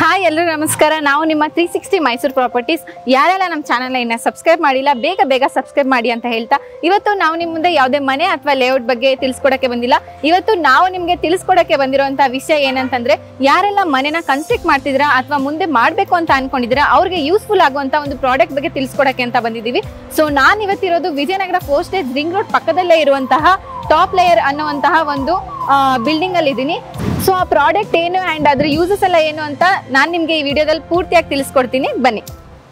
Hi ಎಲ್ಲರೂ ನಮಸ್ಕಾರ ನಾವು ನಿಮ್ಮ ತ್ರೀ ಸಿಕ್ಸ್ಟಿ ಮೈಸೂರು ಪ್ರಾಪರ್ಟೀಸ್ ಯಾರೆಲ್ಲ ನಮ್ಮ ಚಾನಲ್ನ ಇನ್ನ ಸಬ್ಸ್ಕ್ರೈಬ್ ಮಾಡಿಲ್ಲ ಬೇಗ ಬೇಗ ಸಬ್ಸ್ಕ್ರೈಬ್ ಮಾಡಿ ಅಂತ ಹೇಳ್ತಾ ಇವತ್ತು ನಾವು ನಿಮ್ಮ ಮುಂದೆ ಯಾವುದೇ ಮನೆ ಅಥವಾ ಲೇಔಟ್ ಬಗ್ಗೆ ತಿಳಿಸ್ಕೊಡಕ್ಕೆ ಬಂದಿಲ್ಲ ಇವತ್ತು ನಾವು ನಿಮಗೆ ತಿಳಿಸ್ಕೊಡಕ್ಕೆ ಬಂದಿರುವಂತಹ ವಿಷಯ ಏನಂತಂದ್ರೆ ಯಾರೆಲ್ಲ ಮನೆನ ಕನ್ಸ್ಟ್ರಕ್ಟ್ ಮಾಡ್ತಿದ್ದೀರಾ ಅಥವಾ ಮುಂದೆ ಮಾಡಬೇಕು ಅಂತ ಅನ್ಕೊಂಡಿದ್ದೀರಾ ಅವ್ರಿಗೆ ಯೂಸ್ಫುಲ್ ಆಗುವಂತ ಒಂದು ಪ್ರಾಡಕ್ಟ್ ಬಗ್ಗೆ ತಿಳಿಸ್ಕೊಡಕ್ಕೆ ಅಂತ ಬಂದಿದ್ದೀವಿ ಸೊ ನಾನು ಇವತ್ತಿರೋದು Vijayanagar four stage ring road ಪಕ್ಕದಲ್ಲೇ ಇರುವಂತಹ ಟಾಪ್ ಲೇಯರ್ ಅನ್ನುವಂತಹ ಒಂದು ಬಿಲ್ಡಿಂಗ್ ಅಲ್ಲಿ ಇದ್ದೀನಿ ಸೊ ಆ ಪ್ರಾಡಕ್ಟ್ ಏನು ಅಂಡ್ ಅದ್ರ ಯೂಸಸ್ ಎಲ್ಲ ಏನು ಅಂತ ನಾನು ನಿಮ್ಗೆ ಈ ವಿಡಿಯೋದಲ್ಲಿ ಪೂರ್ತಿಯಾಗಿ ತಿಳಿಸ್ಕೊಡ್ತೀನಿ ಬನ್ನಿ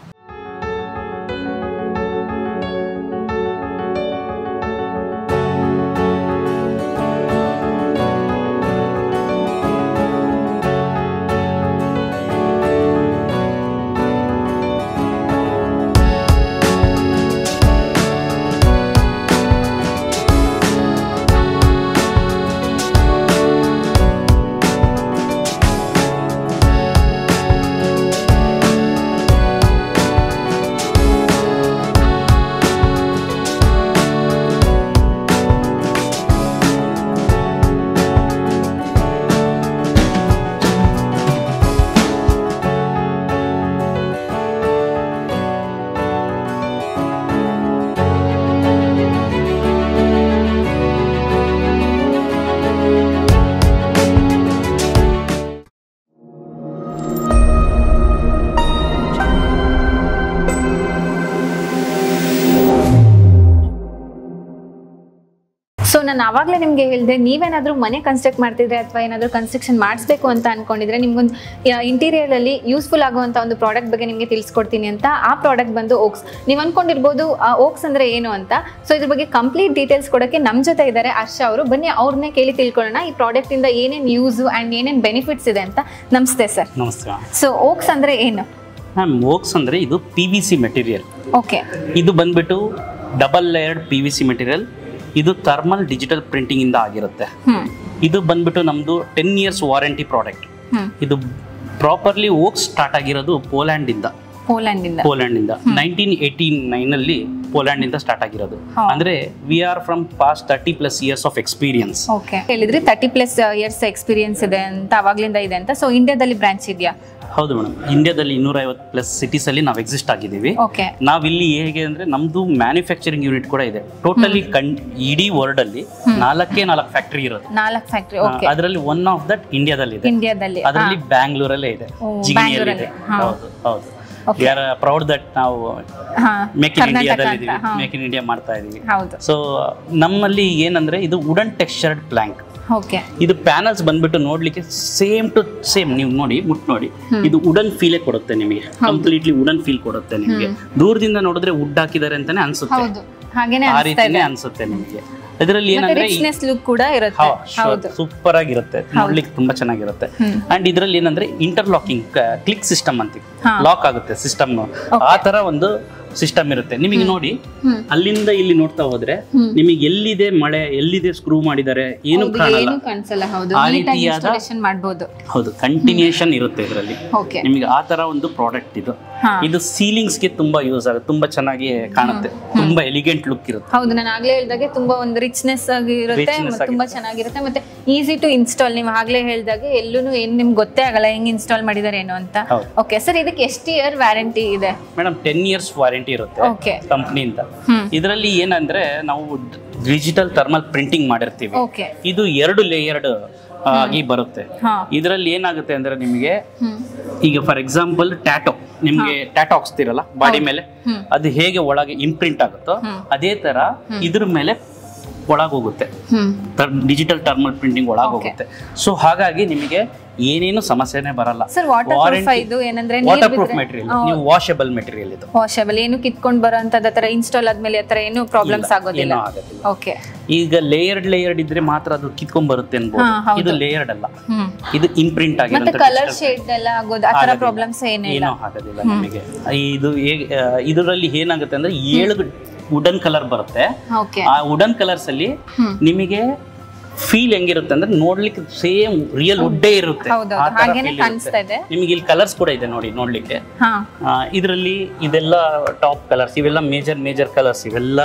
ಸೊ ನಾನು ಆವಾಗಲೇ ನಿಮಗೆ ಹೇಳಿದೆ ನೀವೇನಾದರೂ ಮನೆ ಕನ್ಸ್ಟ್ರಕ್ಟ್ ಮಾಡ್ತಿದ್ರೆ ಅಥವಾ ಏನಾದರೂ ಕನ್ಸ್ಟ್ರಕ್ಷನ್ ಮಾಡಿಸ್ಬೇಕು ಅಂತ ಅನ್ಕೊಂಡಿದ್ರೆ ನಿಮ್ಗೊಂದು ಇಂಟೀರಿಯರ್ ಅಲ್ಲಿ ಯೂಸ್ಫುಲ್ ಆಗುವಂಥ ಒಂದು ಪ್ರಾಡಕ್ಟ್ ಬಗ್ಗೆ ನಿಮಗೆ ತಿಳಿಸ್ಕೊಡ್ತೀನಿ ಅಂತ ಆ ಪ್ರಾಡಕ್ಟ್ ಬಂದು ಓಕ್ಸ್ ನೀವು ಅನ್ಕೊಂಡಿರ್ಬೋದು ಆ ಓಕ್ಸ್ ಅಂದ್ರೆ ಏನು ಅಂತ ಸೊ ಇದ್ರ ಬಗ್ಗೆ ಕಂಪ್ಲೀಟ್ ಡೀಟೇಲ್ಸ್ ಕೊಡೋಕ್ಕೆ ನಮ್ಮ ಜೊತೆ ಇದ್ದಾರೆ ಹರ್ಷ ಅವರು ಬನ್ನಿ ಅವ್ರನ್ನೇ ಕೇಳಿ ತಿಳ್ಕೊಳ್ಳೋಣ ಈ ಪ್ರಾಡಕ್ಟ್ ಇಂದ ಏನೇನು ಯೂಸು ಆ್ಯಂಡ್ ಏನೇನು ಬೆನಿಫಿಟ್ಸ್ ಇದೆ ಅಂತ ನಮಸ್ತೆ ಸರ್ ನಮಸ್ಕಾರ ಸೊ ಓಕ್ಸ್ ಅಂದ್ರೆ ಏನು ಮ್ಯಾಮ್ ಓಕ್ಸ್ ಅಂದರೆ ಇದು P V C material okay ಇದು ಬಂದ್ಬಿಟ್ಟು double layered P V C material ಇದು ಥರ್ಮಲ್ ಡಿಜಿಟಲ್ ಪ್ರಿಂಟಿಂಗಿಂದ ಆಗಿರುತ್ತೆ ಹ್ಮ್ ಇದು ಬಂದ್ಬಿಟ್ಟು ನಮ್ಮದು ಟೆನ್ ಇಯರ್ಸ್ ವಾರಂಟಿ ಪ್ರಾಡಕ್ಟ್ ಹ್ಮ್ ಇದು ಪ್ರಾಪರ್ಲಿ ಓಕ್ಸ್ ಸ್ಟಾರ್ಟ್ ಆಗಿರೋದು ಪೋಲ್ಯಾಂಡಿಂದ ಪೋಲ್ಯಾಂಡಿಂದ ಪೋಲ್ಯಾಂಡಿಂದ ನೈನ್ಟೀನ್ ಏಯ್ಟಿ ನೈನಲ್ಲಿ ಪೋಲ್ಯಾಂಡಿಂದ ಸ್ಟಾರ್ಟ್ ಆಗಿರೋದು ಹಾ. ಅಂದರೆ we are from past thirty plus years of experience okay ಹೇಳಿದ್ರಿ ತರ್ಟಿ ಪ್ಲಸ್ ಇಯರ್ಸ್ ಎಕ್ಸ್ಪೀರಿಯನ್ಸ್ ಇದೆ ಅಂತ ಅವಾಗ್ಲಿಂದ ಇದೆ ಅಂತ ಸೊ ಇಂಡಿಯಾದಲ್ಲಿ ಬ್ರಾಂಚ್ ಇದೆಯಾ ಹೌದು ಮೇಡಮ್ ಇಂಡಿಯಾದಲ್ಲಿ ಇನ್ನೂರೈವತ್ತು ಪ್ಲಸ್ ಸಿಟೀಸಲ್ಲಿ ನಾವು ಎಕ್ಸಿಸ್ಟ್ ಆಗಿದ್ದೀವಿ ಓಕೆ ನಾವಿಲ್ಲಿ ಹೇಗೆ ಅಂದ್ರೆ ನಮ್ದು ಮ್ಯಾನುಫ್ಯಾಕ್ಚರಿಂಗ್ ಯೂನಿಟ್ ಕೂಡ ಇದೆ ಟೋಟಲಿ ಕಣ್ ಇಡೀ ವರ್ಲ್ಡ್ ಅಲ್ಲಿ ನಾಲ್ಕೇ ನಾಲ್ಕು ಫ್ಯಾಕ್ಟರಿ ಇರುತ್ತೆ ನಾಲ್ಕು ಫ್ಯಾಕ್ಟ್ರಿ ಓಕೆ ಅದರಲ್ಲಿ ಒನ್ ಆಫ್ ದಟ್ ಇಂಡಿಯಾದಲ್ಲಿ ಇದೆ ಇಂಡಿಯಾದಲ್ಲಿ ಅದರಲ್ಲಿ ಬ್ಯಾಂಗ್ಳೂರಲ್ಲೇ ಇದೆ ಓ, ಜಿಗಿಣಿಯಲ್ಲಿ ಇದೆ ಬ್ಯಾಂಗ್ಳೂರಲ್ಲಿ, ಹಾ. ಹೌದು ಹೌದು Okay. ಯಾರ ಪ್ರೌಡ್ ದಟ್ ನಾವು ಹಾ ಮೇಕ್ ಇನ್ ಕರ್ನಾಟಕ ಇಂಡಿಯಾದಲ್ಲಿ ಅಂತ, ಇದೀವಿ ಹಾ. ಮೇಕ್ ಇನ್ ಇಂಡಿಯಾ ಮಾಡ್ತಾ ಇದೀವಿ ಹೌದು ಸೊ ನಮ್ಮಲ್ಲಿ ಏನಂದ್ರೆ ಇದು ವುಡನ್ ಟೆಕ್ಸ್ಚರ್ಡ್ ಪ್ಲಾಂಕ್ ಓಕೆ ಇದು ಪ್ಯಾನಲ್ಸ್ ಬಂದ್ಬಿಟ್ಟು ನೋಡ್ಲಿಕ್ಕೆ ಸೇಮ್ ಟು ಸೇಮ್ ನೀವು ನೋಡಿ ಮುಟ್ ನೋಡಿ ಇದು ವುಡನ್ ಫೀಲೇ ಕೊಡುತ್ತೆ ನಿಮಗೆ ಕಂಪ್ಲೀಟ್ಲಿ ವುಡನ್ ಫೀಲ್ ಕೊಡುತ್ತೆ ನಿಮಗೆ ದೂರದಿಂದ ನೋಡಿದ್ರೆ ವುಡ್ ಹಾಕಿದ್ದಾರೆ ಅಂತಾನೆ ಅನ್ಸುತ್ತೆ ಹೌದು ಹಾಗೇನೆ ಆ ಅನಿಸ್ತಾ ರೀತಿನೇ ಇದೆ ಅನ್ಸುತ್ತೆ ನಿಮಗೆ ಇದರಲ್ಲಿ ಮತ್ತೆ ಏನಂದ್ರೆ ರಿಚ್ನೆಸ್ ಲುಕ್ ಕೂಡ ಇರುತ್ತೆ ಹೌದು ಸೂಪರ್ ಆಗಿರುತ್ತೆ ನೋಡ್ಲಿಕ್ಕೆ ತುಂಬಾ ಚೆನ್ನಾಗಿರುತ್ತೆ ಹ್ಮ್. ಅಂಡ್ ಇದರಲ್ಲಿ ಏನಂದ್ರೆ ಇಂಟರ್ಲಾಕಿಂಗ್ ಕ್ಲಿಕ್ ಸಿಸ್ಟಮ್ ಅಂತೀವಿ ಹಾ. ಲಾಕ್ ಆಗುತ್ತೆ ಸಿಸ್ಟಮ್ ಆ ತರ ಒಂದು ಸಿಸ್ಟಮ್ ಇರುತ್ತೆ ನಿಮಗೆ ನೋಡಿ ಹ್ಮ್. ಅಲ್ಲಿಂದ ಇಲ್ಲಿ ನೋಡ್ತಾ ಹೋದ್ರೆ ಹ್ಮ್. ನಿಮಗೆ ಎಲ್ಲಿದೆ ಮಳೆ ಎಲ್ಲಿದೆ ಸ್ಕ್ರೂ ಮಾಡಿದ್ದಾರೆ ಏನು ಹೌದು, ಕಾಣಲ್ಲ ಏನು ಕಾಣಿಸಲ್ಲ ಹೌದು ಆ ನೀಟಾಗಿ ರೀತಿಯಾದ- ಇನ್ಸ್ಟಾಲೇಷನ್ ಮಾಡ್ಬೋದು ಹೌದು ಕಂಟಿನ್ಯೂಷನ್ ಇರುತ್ತೆ ಇದರಲ್ಲಿ ಓಕೆ ನಿಮಗೆ ಆ ತರ ಒಂದು ಪ್ರಾಡಕ್ಟ್ ಇದು ಹಾ ಇದು ಸೀಲಿಂಗ್ಸ್ ಗೆ ತುಂಬಾ ಯೂಸ್ ಆಗುತ್ತೆ ತುಂಬಾ ಚೆನ್ನಾಗಿ ಕಾಣುತ್ತೆ ತುಂಬಾ ಎಲಿಗೆಂಟ್ ಲುಕ್ ಇರುತ್ತೆ ಹೌದು ನಾನು ಆಗ್ಲೇ ಹೇಳ್ದಾಗೆ ತುಂಬಾ ಒಂದು ರಿಚ್ನೆಸ್ ಆಗಿರುತ್ತೆ Richness ಮತ್ತೆ ತುಂಬಾ ಚೆನ್ನಾಗಿರುತ್ತೆ ಮತ್ತೆ ಈಸಿ ಟು ಇನ್ಸ್ಟಾಲ್ ನೀವು ಆಗ್ಲೇ ಹೇಳ್ದಾಗೆ ಎಲ್ಲೂ ಏನು ನಿಮ್ಗೆ ಗೊತ್ತೇ ಆಗಲ್ಲ ಹೆಂಗ್ ಇನ್ಸ್ಟಾಲ್ ಮಾಡಿದಾರೆ ಏನು ಅಂತ ಹೌದು ಓಕೆ ಸರ್ ಇದಕ್ಕೆ ಎಷ್ಟು ಇಯರ್ ವ್ಯಾರಂಟಿ ಇದೆ ಮೇಡಮ್ ಟೆನ್ ಇಯರ್ಸ್ ವಾರಂಟಿ ಇರುತ್ತೆ ಓಕೆ ಕಂಪ್ನಿಯಿಂದ ಹ್ಮ್ ಇದರಲ್ಲಿ ಏನಂದ್ರೆ ನಾವು ಡಿಜಿಟಲ್ ಥರ್ಮಲ್ ಪ್ರಿಂಟಿಂಗ್ ಮಾಡಿರ್ತೀವಿ ಓಕೆ ಇದು ಎರಡು ಲೇಯರ್ಡ್ ಆಗಿ ಬರುತ್ತೆ ಹಾ ಇದರಲ್ಲಿ ಏನಾಗುತ್ತೆ ಅಂದ್ರೆ ನಿಮಗೆ ಹ್ಮ್ ಈಗ ಫಾರ್ ಎಕ್ಸಾಂಪಲ್ ಟ್ಯಾಟೋ ನಿಮ್ಗೆ ಟ್ಯಾಟೋ ಹಾಕ್ಸ್ತಿರಲ್ಲ ಬಾಡಿ ಮೇಲೆ ಹ್ಮ್ ಅದು ಹೇಗೆ ಒಳಗೆ ಇಂಪ್ರಿಂಟ್ ಆಗುತ್ತೋ ಹ್ಮ್. ಅದೇ ತರ ಇದ್ರ ಮೇಲೆ ಒಳಗೆ ಹೋಗುತ್ತೆ ಹ್ಮ್ ಡಿಜಿಟಲ್ ಟರ್ಮಲ್ ಪ್ರಿಂಟಿಂಗ್ ಒಳಗೆ ಹೋಗುತ್ತೆ ಸೊ ಹಾಗಾಗಿ ನಿಮಗೆ ಏನೇನು ಸಮಸ್ಯೆನೇ ಬರಲ್ಲ ಸರ್ ವಾಟರ್ ಪ್ರೂಫ್ ಇದು ಏನಂದ್ರೆ ವಾಟರ್ ಪ್ರೂಫ್ ಮೆಟೀರಿಯಲ್ ನೀವು ವಾಷಬಲ್ ಮೆಟೀರಿಯಲ್ ಇದು ವಾಷಬಲ್ ಏನು ಕಿತ್ಕೊಂಡ್ ಬರೋ ಅಂತದ ತರ ಇನ್ಸ್ಟಾಲ್ ಆದ್ಮೇಲೆ ಆತರ ಏನು ಪ್ರಾಬ್ಲಮ್ಸ್ ಆಗೋದಿಲ್ಲ ಏನೂ ಆಗೋದಿಲ್ಲ ಓಕೆ ಈಗ ಲೇಯರ್ಡ್ ಲೇಯರ್ಡ್ ಇದ್ರೆ ಮಾತ್ರ ಅದು ಕಿತ್ಕೊಂಡ್ ಬರುತ್ತೆ ಅನ್ಬೋದು ಹಾ, ಹೌದು. ಇದು ಲೇಯರ್ಡ್ ಅಲ್ಲ ಹ್ಮ್ ಇದು ಇಂಪ್ರಿಂಟ್ ಮತ್ತೆ ಆಗಿರೋ ಕಲರ್ ಶೇಡ್ ಎಲ್ಲ ಆಗೋದು ಆತರ ಪ್ರಾಬ್ಲಮ್ಸ್ ಏನೇ ಇಲ್ಲ ಏನೂ ಆಗೋದಿಲ್ಲ ನಿಮಗೆ ಇದು ಹೇಗೆ ಇದರಲ್ಲಿ ಏನಾಗುತ್ತೆ ಅಂದ್ರೆ ಏಳು ವುಡನ್ ಕಲರ್ ಬರುತ್ತೆ ಓಕೆ ಆ ವುಡನ್ ಕಲರ್ಸ್ ಅಲ್ಲಿ ಹ್ಮ್. ನಿಮಗೆ ಫೀಲ್ ಹೆಂಗಿರುತ್ತೆ ಅಂದ್ರೆ ನೋಡ್ಲಿಕ್ಕೆ ಸೇಮ್ ರಿಯಲ್ ವುಡ್ಡೇ ಇರುತ್ತೆ ಹೌದೌದು ಆ ತರ ಹಾಗೇನೆ feel ಇರುತ್ತೆ. ಕಾಣಿಸ್ತಾ ಇದೆ ನಿಮಗೆ ಇಲ್ಲಿ ಕಲರ್ಸ್ ಕೂಡ ಇದೆ ನೋಡಿ ನೋಡ್ಲಿಕ್ಕೆ ಹಾ ಇದರಲ್ಲಿ ಇದೆಲ್ಲ ಟಾಪ್ ಕಲರ್ಸ್ ಇವೆಲ್ಲ ಮೇಜರ್ ಮೇಜರ್ ಕಲರ್ಸ್ ಇವೆಲ್ಲ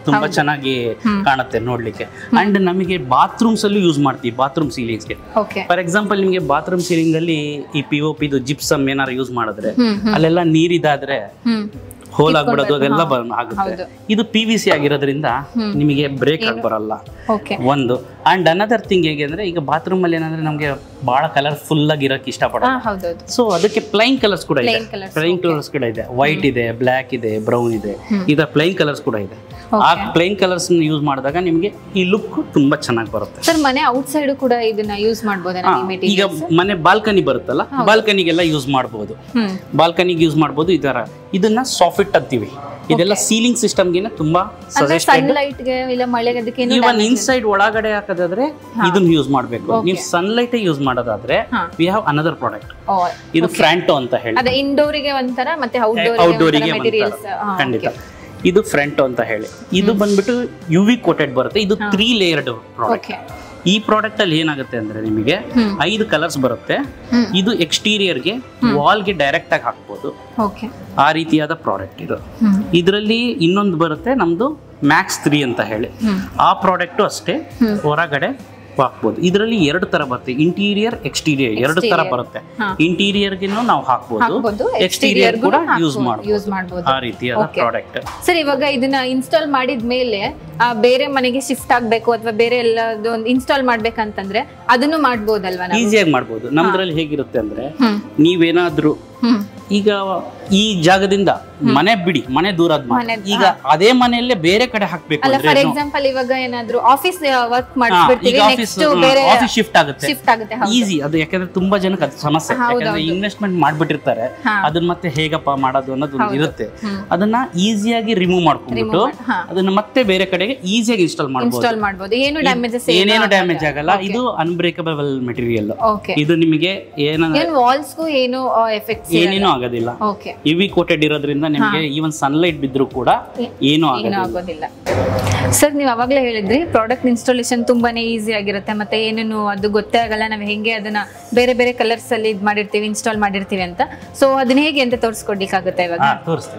ತುಂಬಾ ಚೆನ್ನಾಗಿ ಕಾಣುತ್ತೆ ನೋಡ್ಲಿಕ್ಕೆ ಅಂಡ್ ನಮಗೆ ಬಾತ್ರೂಮ್ಸ್ ಅಲ್ಲೂ ಯೂಸ್ ಮಾಡ್ತೀವಿ ಬಾತ್ರೂಮ್ ಸೀಲಿಂಗ್ಸ್ಗೆ ಓಕೆ ಫಾರ್ ಎಕ್ಸಾಂಪಲ್ ನಿಮಗೆ ಬಾತ್ರೂಮ್ ಸೀಲಿಂಗ್ ಅಲ್ಲಿ ಈ ಪಿ ಒ ಪಿದು ಜಿಪ್ಸಮ್ ಏನಾರು ಯೂಸ್ ಮಾಡಿದ್ರೆ ಹ್ಮ್ ಹ್ಮ್ ಅಲ್ಲೆಲ್ಲ ನೀರಿದಾದ್ರೆ ಹ್ಮ್ ಹೋಲ್ ಆಗ್ಬಿಡೋದು ಅದೆಲ್ಲ ಬ- ಆಗುತ್ತೆ ಹೌದು. ಇದು ಪಿ ವಿ ಸಿ ಆಗಿರೋದ್ರಿಂದ ನಿಮಗೆ ಬ್ರೇಕ್ ಆಗಿ ಬರಲ್ಲ ಓಕೆ ಒಂದು ಅಂಡ್ ಅನದರ್ ಥಿಂಗ್ ಹೇಗೆ ಅಂದ್ರೆ ಈಗ ಬಾತ್ರೂಮ್ ಅಲ್ಲಿ ಏನಂದ್ರೆ ನಮಗೆ ಬಹಳ ಕಲರ್ಫುಲ್ ಆಗಿ ಇರಕ್ಕೆ ಹಾ ಇಷ್ಟಪಡೋದು ಹೌದೌದು ಸೊ ಅದಕ್ಕೆ ಪ್ಲೈನ್ ಕಲರ್ಸ್ ಕೂಡ ಇದೆ Plain colours, ಪ್ಲೈನ್ ಕಲರ್ಸ್ ಕೂಡ ಇದೆ ವೈಟ್ ಇದೆ ಬ್ಲ್ಯಾಕ್ ಇದೆ ಬ್ರೌನ್ ಇದೆ ಇದರ ಪ್ಲೈನ್ ಕಲರ್ಸ್ ಕೂಡ ಇದೆ ಆ ಪ್ಲೈನ್ ಕಲರ್ಸ್ ಯೂಸ್ ಮಾಡಿದಾಗ ನಿಮಗೆ ಈ ಲುಕ್ ತುಂಬಾ ಚೆನ್ನಾಗಿ ಬರುತ್ತೆ ಸರ್ ಮನೆ ಔಟ್ ಸೈಡ್ ಕೂಡ ಇದನ್ನ ಯೂಸ್ ಮಾಡ್ಬೋದಾ ಹಾ, ಈ ಮೆಟೀರಿಯಲ್ ಈಗ ಮನೆ ಬಾಲ್ಕನಿ ಬರುತ್ತಲ್ಲ ಬಾಲ್ಕನಿಗೆಲ್ಲ ಯೂಸ್ ಮಾಡಬಹುದು ಹ್ಮ್ ಬಾಲ್ಕನಿಗೆ ಯೂಸ್ ಮಾಡಬಹುದು ಈ ತರ ಇದನ್ನ ಸಾಫಿಟ್ ಅಂತೀವಿ ಇದೆಲ್ಲ ಸೀಲಿಂಗ್ ಸಿಸ್ಟಮ್ಗೆ ತುಂಬಾ ಅಂದ್ರೆ ಸಜೆಸ್ಟೆಡ್ ಸನ್ಲೈಟ್ ಗೆ ಇಲ್ಲ ಮಳೆಗೆ ಅದಕ್ಕೆ ಏನು ಇವನ್ ಇನ್ಸೈಡ್ ಒಳಗಡೆ ಹಾಕೋದಾದ್ರೆ ಇದನ್ನ ಯೂಸ್ ಮಾಡಬೇಕು ನೀವು ಸನ್ಲೈಟ್ ಯೂಸ್ ಮಾಡೋದಾದ್ರೆ ಹಾ. ವಿ ಹ್ಯಾವ್ ಅನದರ್ ಪ್ರಾಡಕ್ಟ್ ಓ, ಇದು ಫ್ರಂಟೋ ಅಂತ ಹೇಳಿ ಅದೇ ಇಂಡೋರ್ ಗೆ ಒಂಥರ ಮತ್ತೆ ಔಟ್ಡೋರ್ ಔಟ್ಡೋರಿಗೆ ಮೆಟೀರಿಯಲ್ಸ್ ಖಂಡಿತ ಇದು ಫ್ರಂಟ್ ಅಂತ ಹೇಳಿ ಇದು ಬಂದ್ಬಿಟ್ಟು ಯು ವಿ ಕೋಟೆಡ್ ಬರುತ್ತೆ ಇದು ತ್ರೀ ಲೇಯರ್ಡ್ ಪ್ರಾಡಕ್ಟ್ ಓಕೆ ಈ ಪ್ರಾಡಕ್ಟ್ ಅಲ್ಲಿ ಏನಾಗುತ್ತೆ ಅಂದ್ರೆ ನಿಮಗೆ ಐದು ಕಲರ್ಸ್ ಬರುತ್ತೆ ಹ್ಮ್. ಇದು ಎಕ್ಸ್ಟೀರಿಯರ್ಗೆ ವಾಲ್ಗೆ ಡೈರೆಕ್ಟ್ ಆಗಿ ಹಾಕ್ಬೋದು ಓಕೆ ಆ ರೀತಿಯಾದ ಪ್ರಾಡಕ್ಟ್ ಇದು ಹ್ಮ್ ಇದರಲ್ಲಿ ಇನ್ನೊಂದು ಬರುತ್ತೆ ನಮ್ದು ಮ್ಯಾಕ್ಸ್ ತ್ರೀ ಅಂತ ಹೇಳಿ ಹ್ಮ್. ಆ ಪ್ರಾಡಕ್ಟು ಅಷ್ಟೇ ಹೊರಗಡೆ ಹಾಕ್ಬೋದು ಇದರಲ್ಲಿ ಎರಡು ತರ ಬರುತ್ತೆ ಇಂಟೀರಿಯರ್ ಎಕ್ಸ್ಟೀರಿಯರ್ ಎರಡು ತರ ಬರುತ್ತೆ ಹಾ. ಇಂಟೀರಿಯರ್ಗಿನೂ ನಾವು ಹಾಕ್ಬೋದು ಹಾಕ್ಬೋದು ಎಕ್ಸ್ಟೀರಿಯರ್ ಕೂಡ ಯೂಸ್ ಮಾಡಬಹುದು ಯೂಸ್ ಮಾಡ್ಬೋದು ಆ ರೀತಿಯಾದ ಪ್ರಾಡಕ್ಟ್ ಸರ್ ಇವಾಗ ಇದನ್ನ ಇನ್ಸ್ಟಾಲ್ ಮಾಡಿದ ಮೇಲೆ ಬೇರೆ ಮನೆಗೆ ಶಿಫ್ಟ್ ಆಗ್ಬೇಕು ಅಥವಾ ಬೇರೆ ಎಲ್ಲದು ಒಂದು ಇನ್ಸ್ಟಾಲ್ ಮಾಡ್ಬೇಕಂತಂದ್ರೆ ಅದನ್ನು ಮಾಡ್ಬೋದಲ್ವಾ ನಾವು ಈಸಿಯಾಗಿ ಮಾಡ್ಬೋದು ನಮ್ದ್ರಲ್ಲಿ ಹೇಗಿರುತ್ತೆ ಅಂದ್ರೆ ಹ್ಮ್ ನೀವೇನಾದ್ರೂ ಹ್ಮ್ ಈಗ ಈ ಜಾಗದಿಂದ ಮನೆ ಬಿಡಿ ಮನೆ ದೂರ ಆದ್ ಮಾತು. ಮನೆ- ಈಗ ಅದೇ ಮನೆಯಲ್ಲೇ ಬೇರೆ ಕಡೆ ಹಾಕ್ಬೇಕು ಅಲ್ಲ ಅಂದ್ರೆ ಫಾರ್ ಎಕ್ಸಾಂಪಲ್ ಇವಾಗ ಏನಾದ್ರು ಆಫೀಸ್ ವರ್ಕ್ ಹಾ, ಮಾಡಿಸ್ಬಿಡ್ತೀವಿ ಈಗ ಆಫೀಸ್ ನೆಕ್ಸ್ಟ್ ಬೇರೆ ಆಫೀಸ್ ಶಿಫ್ಟ್ ಆಗುತ್ತೆ ಶಿಫ್ಟ್ ಆಗುತ್ತೆ ಹೌದು. ಈಸಿ ಅದು ಯಾಕಂದ್ರೆ ತುಂಬಾ ಜನಕ್ಕೆ ಅದು ಸಮಸ್ಯೆ ಹೌದು, ಯಾಕಂದ್ರೆ ಇನ್ವೆಸ್ಟ್ಮೆಂಟ್ ಮಾಡ್ಬಿಟ್ಟಿರ್ತಾರೆ ಹಾ. ಅದನ್ನ ಮತ್ತೆ ಹೇಗಪ್ಪ ಮಾಡೋದು ಅನ್ನೋದು ಒಂದು ಇರುತ್ತೆ ಹ್ಮ್. ಅದನ್ನ ಈಸಿಯಾಗಿ ರಿಮೂವ್ ಮಾಡ್ಕೊಂಡ್ಬಿಟ್ಟು ಮಾಡ್- ಹಾ. ಅದನ್ನ ಮತ್ತೆ ಬೇರೆ ಕಡೆಗೆ ಈಸಿಯಾಗಿ ಇನ್ಸ್ಟಾಲ್ ಮಾಡ್ಬೋದು ಇನ್ಸ್ಟಾಲ್ ಮಾಡ್ಬೋದು ಏನು ಡ್ಯಾಮೇಜಸ್ ಏನೇನು ಡ್ಯಾಮೇಜ್ ಆಗಲ್ಲ ಇದು ಅನ್ಬ್ರೇಕಬಲ್ ಮೆಟೀರಿಯಲ್ ಓಕೆ ಇದು ನಿಮಗೆ ಏನಂದ್ರೆ ಏನು ವಾಲ್ಸ್ಗೂ ಏನು ಎಫೆಕ್ಟ್ಸ್ ಏನೇನೂ ಆಗೋದಿಲ್ಲ ಓಕೆ ಇವಿ ಕೋಟೆಡ್ ಇರೋದ್ರಿಂದ ನಿಮಗೆ ಈವನ್ ಸನ್ಲೈಟ್ ಬಿದ್ರು ಕೂಡ ಏನೂ ಏನೂ ಆಗೋದಿಲ್ಲ ಆಗೋದಿಲ್ಲ ಸರ್ ನೀವು ಅವಾಗಲೇ ಹೇಳಿದ್ರಿ ಪ್ರಾಡಕ್ಟ್ ಇನ್ಸ್ಟಾಲೇಷನ್ ತುಂಬಾನೇ ಈಸಿ ಆಗಿರುತ್ತೆ ಮತ್ತೆ ಏನೇನು ಅದು ಗೊತ್ತೇ ಆಗಲ್ಲ ನಾವು ಹೆಂಗೆ ಅದನ್ನ ಬೇರೆ ಬೇರೆ ಕಲರ್ಸ್ ಅಲ್ಲಿ ಇದು ಮಾಡಿರ್ತೀವಿ ಇನ್ಸ್ಟಾಲ್ ಮಾಡಿರ್ತೀವಿ ಅಂತ ಸೊ ಅದನ್ನ ಹೇಗೆ ಅಂತ ತೋರಿಸ್ಕೊಡ್ಲಿಕ್ಕಾಗುತ್ತೆ ಇವಾಗ ಹಾ ತೋರಿಸ್ತೀನಿ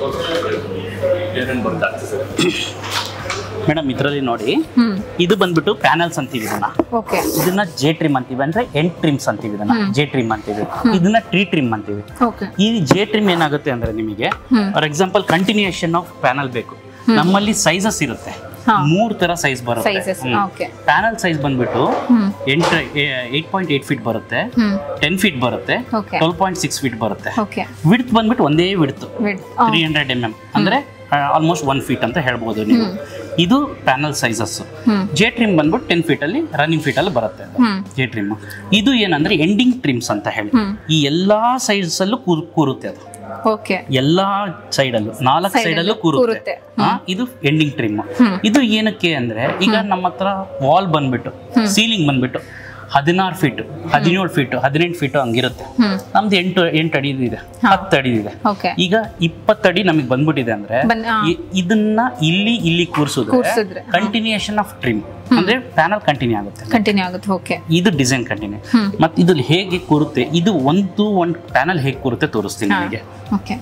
ಮೇಡಮ್ ಇದರಲ್ಲಿ ನೋಡಿ ಹ್ಮ್ ಇದು ಬಂದ್ಬಿಟ್ಟು ಪ್ಯಾನಲ್ಸ್ ಅಂತೀವಿ ಇದನ್ನ ಓಕೆ ಇದನ್ನ ಜೆ ಟ್ರಿಮ್ ಅಂತೀವಿ ಅಂದ್ರೆ ಎಂಟ್ ಟ್ರಿಮ್ಸ್ ಅಂತೀವಿ ಇದನ್ನ ಜೆ ಟ್ರಿಮ್ ಅಂತೀವಿ ಇದನ್ನ ಟ್ರೀ ಟ್ರಿಮ್ ಅಂತೀವಿ ಓಕೆ ಈ ಜೆ ಟ್ರಿಮ್ ಏನಾಗುತ್ತೆ ಅಂದ್ರೆ ನಿಮಗೆ for example continuation of panel ಬೇಕು ನಮ್ಮಲ್ಲಿ ಸೈಜಸ್ ಇರುತ್ತೆ ಹಾ. ಮೂರ್ ತರ ಸೈಜ್ ಬರುತ್ತೆ ಸೈಜಸ್ ಓಕೆ ಪ್ಯಾನಲ್ ಸೈಜ್ ಬಂದ್ಬಿಟ್ಟು ಹ್ಮ್ ಎಂಟ್ ಏಟ್ ಪಾಯಿಂಟ್ ಏಟ್ ಫೀಟ್ ಬರುತ್ತೆ ಹ್ಮ್ ಟೆನ್ ಫೀಟ್ ಬರುತ್ತೆ okay twelve point six feet ಬರುತ್ತೆ ಓಕೆ ವಿಡ್ತ್ ಬಂದ್ಬಿಟ್ಟು ಒಂದೇ ವಿಡ್ತ್ ವೆಡ್ ತ್ರೀ ಹಂಡ್ರೆಡ್ ಎಮ್ ಎಮ್ ಅಂದ್ರೆ ಆಲ್ಮೋಸ್ಟ್ ಒನ್ ಫೀಟ್ ಅಂತ ಹೇಳ್ಬೋದು ನೀವು ಇದು ಪ್ಯಾನಲ್ ಸೈಜಸ್ ಹ್ಮ್ ಜೆ ಟ್ರಿಮ್ ಬಂದ್ಬಿಟ್ಟು ಟೆನ್ ಫೀಟ್ ಅಲ್ಲಿ ರನ್ನಿಂಗ್ ಫೀಟ್ ಅಲ್ಲಿ ಬರುತ್ತೆ ಹ್ಮ್ ಜೆ ಟ್ರಿಮ್ ಇದು ಏನಂದ್ರೆ ಎಂಡಿಂಗ್ ಟ್ರಿಮ್ಸ್ ಅಂತ ಹೇಳಿ ಹ್ಮ್. ಈ ಎಲ್ಲಾ ಸೈಜ್ ಅಲ್ಲೂ ಕೂರ್- ಕೂರುತ್ತೆ ಅದು ಓಕೆ ಎಲ್ಲಾ ಸೈಡ್ ಅಲ್ಲೂ ನಾಲ್ಕು ಸೈಡ್ ಅಲ್ಲೂ ಕೂರುತ್ತೆ ಕೂರುತ್ತೆ. ಹಾ, ಇದು ಎಂಡಿಂಗ್ ಟ್ರಿಮ್ ಹ್ಮ್. ಇದು ಏನಕ್ಕೆ ಅಂದ್ರೆ ಈಗ ನಮ್ಮ ಹತ್ರ ವಾಲ್ ಬಂದ್ಬಿಟ್ಟು ಸೀಲಿಂಗ್ ಬಂದ್ಬಿಟ್ಟು ಹದಿನಾರು ಫೀಟ್ ಹದಿನೇಳು ಫೀಟ್ ಹದಿನೆಂಟು ಫೀಟ್ ಹಂಗಿರುತ್ತೆ ಹ್ಮ್ ನಮ್ದು ಎಂಟು ಎಂಟು ಅಡಿ ಇದೆ ಹತ್ತು ಅಡಿ ಇದೆ ಓಕೆ ಈಗ ಇಪ್ಪತ್ತಡಿ ನಮಗೆ ಬಂದ್ಬಿಟ್ಟಿದೆ ಅಂದ್ರೆ ಬನ್ ಆ, ಇ- ಇದನ್ನ ಇಲ್ಲಿ ಇಲ್ಲಿ ಕೂರಿಸಿದ್ರೆ ಕೂರ್ಸಿದ್ರೆ ಕಂಟಿನ್ಯೂಯೇಷನ್ ಆಫ್ ಟ್ರಿಮ್ ಅಂದ್ರೆ ಪ್ಯಾನಲ್ ಕಂಟಿನ್ಯೂ ಆಗುತ್ತೆ ಕಂಟಿನ್ಯೂ ಆಗುತ್ತೆ ಓಕೆ ಇದು ಡಿಸೈನ್ ಕಂಟಿನ್ಯೂ ಹ್ಮ್. ಮತ್ತೆ ಇದು ಹೇಗೆ ಕೂರುತ್ತೆ ಇದು ಒಂದು ಒಂದು ಪ್ಯಾನಲ್ ಹೇಗೆ ಕೂರುತ್ತೆ ತೋರಿಸ್ತೀನಿ ನಿಮಗೆ ಓಕೆ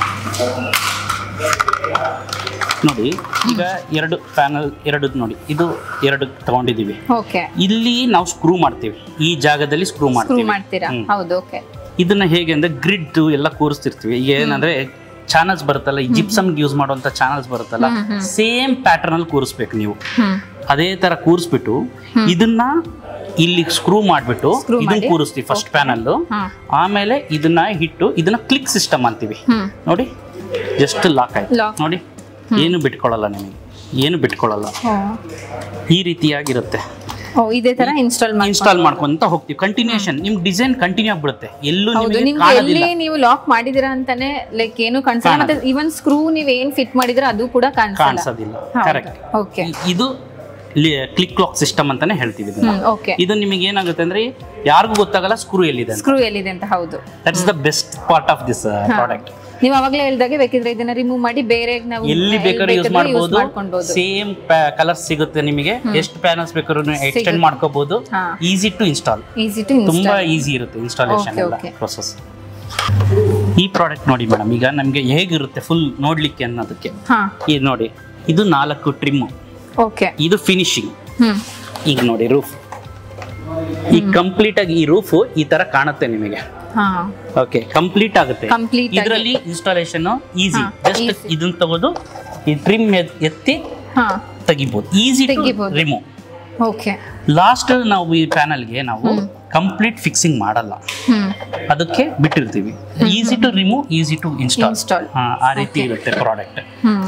ನೋಡಿ ಈಗ ಎರಡು ಪ್ಯಾನಲ್ ಎರಡು ನೋಡಿ ಇದು ಎರಡು ತಗೊಂಡಿದೀವಿ ಓಕೆ ಇಲ್ಲಿ ನಾವು ಸ್ಕ್ರೂ ಮಾಡ್ತೀವಿ ಈ ಜಾಗದಲ್ಲಿ ಸ್ಕ್ರೂ ಸ್ಕ್ರೂ ಮಾಡ್ತೀವಿ ಮಾಡ್ತೀರಾ ಹ್ಮ್. ಹೌದು ಓಕೆ ಇದನ್ನ ಹೇಗೆ ಅಂದ್ರೆ ಗ್ರಿಡ್ ಎಲ್ಲ ಕೂರಿಸ್ತಿರ್ತೀವಿ ಈಗ ಏನಂದ್ರೆ ಚಾನಲ್ಸ್ ಬರುತ್ತಲ್ಲ ಈ ಜಿಪ್ಸಮ್ ಯೂಸ್ ಮಾಡುವಂತ ಚಾನಲ್ಸ್ ಬರುತ್ತಲ್ಲ ಸೇಮ್ ಪ್ಯಾಟರ್ನ್ ಅಲ್ಲಿ ಕೂರಿಸ್ಬೇಕು ನೀವು ಹ್ಮ್ ಅದೇ ತರ ಕೂರಿಸ್ಬಿಟ್ಟು ಇದನ್ನ ಇಲ್ಲಿ ಸ್ಕ್ರೂ ಮಾಡ್ಬಿಟ್ಟು ಇದನ್ನ ಕೂರಿಸ್ತೀವಿ ಫಸ್ಟ್ ಪ್ಯಾನಲ್ ಹಾ ಆಮೇಲೆ ಇದನ್ನ ಇಟ್ಟು ಇದನ್ನ ಕ್ಲಿಕ್ ಸಿಸ್ಟಮ್ ಅಂತೀವಿ ಹ್ಮ್ ನೋಡಿ ಜಸ್ಟ್ ಲಾಕ್ ಆಯ್ತು Lock. ನೋಡಿ ಏನು ಬಿಟ್ಕೊಳ್ಳಲ್ಲ ನಿಮಗೆ ಏನು ಬಿಟ್ಕೊಳ್ಳಲ್ಲ ಓ ಈ ರೀತಿಯಾಗಿರುತ್ತೆ ಓ ಇದೇ ತರ ಇನ್ಸ್ಟಾಲ್ ಮಾಡಿ ಇನ್ಸ್ಟಾಲ್ ಮಾಡ್ಕೊಂತ ಹೋಗ್ತೀವಿ ಕಂಟಿನ್ಯೂಷನ್ ನಿಮ್ ಡಿಸೈನ್ ಕಂಟಿನ್ಯೂ ಆಗ್ಬಿಡುತ್ತೆ ಎಲ್ಲೂ ಹೌದು ನಿಮಗೆ ನಿಮ್ಗೆ ಕಾಣೋದಿಲ್ಲ ಎಲ್ಲಿ ನೀವು ಲಾಕ್ ಮಾಡಿದಿರಾ ಅಂತಾನೆ ಲೈಕ್ ಏನು ಕಾಣಿಸಲ್ಲ ಮತ್ತೆ ಇವನ್ ಸ್ಕ್ರೂ ನೀವ್ ಏನ್ ಫಿಟ್ ಮಾಡಿದ್ರೆ ಅದು ಕೂಡ ಕಾಣಿಸಲ್ಲ ಕಾಣಿಸೋದಿಲ್ಲ ಕರೆಕ್ಟ್ ಓಕೆ ಇದು ಕ್ಲಿಕ್ ಲಾಕ್ ಸಿಸ್ಟಮ್ ಅಂತಾನೆ ಹೇಳ್ತೀವಿ ಇದನ್ನ ಹ್ಮ್ ಓಕೆ ಇದು ನಿಮಗೆ ಏನಾಗುತ್ತೆ ಅಂದ್ರೆ ಯಾರಿಗೂ ಗೊತ್ತಾಗಲ್ಲ ಸ್ಕ್ರೂ ಎಲ್ಲಿದೆ ಸ್ಕ್ರೂ ಎಲ್ಲಿದೆ ಅಂತ ಹೌದು that's the best part of this product ನೀವು ಅವಾಗಲೇ ಹೇಳ್ದಾಗೆ ಬೇಕಿದ್ರೆ ಇದನ್ನ ರಿಮೂವ್ ಮಾಡಿ ಬೇರೆ ನಾವು ಎಲ್ಲಿ ಬೇಕಾದ್ರೂ ಯೂಸ್ ಮಾಡ್ಬೋದು ಮಾಡ್ಕೊಳ್ಬಹುದು ಸೇಮ್ ಕಲರ್ ಸಿಗುತ್ತೆ ನಿಮಗೆ ಎಷ್ಟು ಪ್ಯಾನಲ್ಸ್ ಬೇಕಾದ್ರೂ ಎಕ್ಸ್ಟೆಂಡ್ ಮಾಡ್ಕೋಬಹುದು ಹಾ easy to install easy to ತುಂಬಾ ಈಸಿ ಇರುತ್ತೆ ಇನ್ಸ್ಟಾಲೇಷನ್ Okay, ಎಲ್ಲ okay. ಪ್ರೊಸೆಸ್ ಈ ಪ್ರಾಡಕ್ಟ್ ನೋಡಿ ಮೇಡಮ್ ಈಗ ನಮಗೆ ಹೇಗಿರುತ್ತೆ ಫುಲ್ ನೋಡ್ಲಿಕ್ಕೆ ಅನ್ನೋದಕ್ಕೆ ಹಾ ಈ ನೋಡಿ ಇದು ನಾಲ್ಕು ಟ್ರಿಮ್ಮು ಓಕೆ ಇದು ಫಿನಿಶಿಂಗ್ ಹ್ಮ್ ಈಗ ನೋಡಿ ರೂಫ್ ಈ ಕಂಪ್ಲೀಟ್ ಆಗಿ ಈ ರೂಫ್ ಈ ತರ ಕಾಣುತ್ತೆ ನಿಮಗೆ ಹಾ ಓಕೆ ಕಂಪ್ಲೀಟ್ ಆಗುತ್ತೆ Complete ಆಗಿ. ಇದರಲ್ಲಿ ಇನ್ಸ್ಟಾಲೇಷನ್ ಈಸಿ ಹಾ, ಜಸ್ಟ್ easy. ಇದನ್ನ ತಗೋದು ಈ ಟ್ರಿಮ್ ಎತ್ತಿ ಹಾ ತೆಗಿಬೋದು ಈಸಿ ತೆಗಿಬೋದು. ರಿಮೂವ್ ಓಕೆ ಲಾಸ್ಟ್ ನಾವು ಈ ಪ್ಯಾನಲ್ಗೆ ನಾವು ಕಂಪ್ಲೀಟ್ ಫಿಕ್ಸಿಂಗ್ ಮಾಡಲ್ಲ ಹ್ಮ್ ಅದಕ್ಕೆ ಬಿಟ್ಟಿರ್ತೀವಿ easy to remove easy to install Install. ಆ ರೀತಿ ಇರುತ್ತೆ ಪ್ರಾಡಕ್ಟ್ ಹ್ಮ್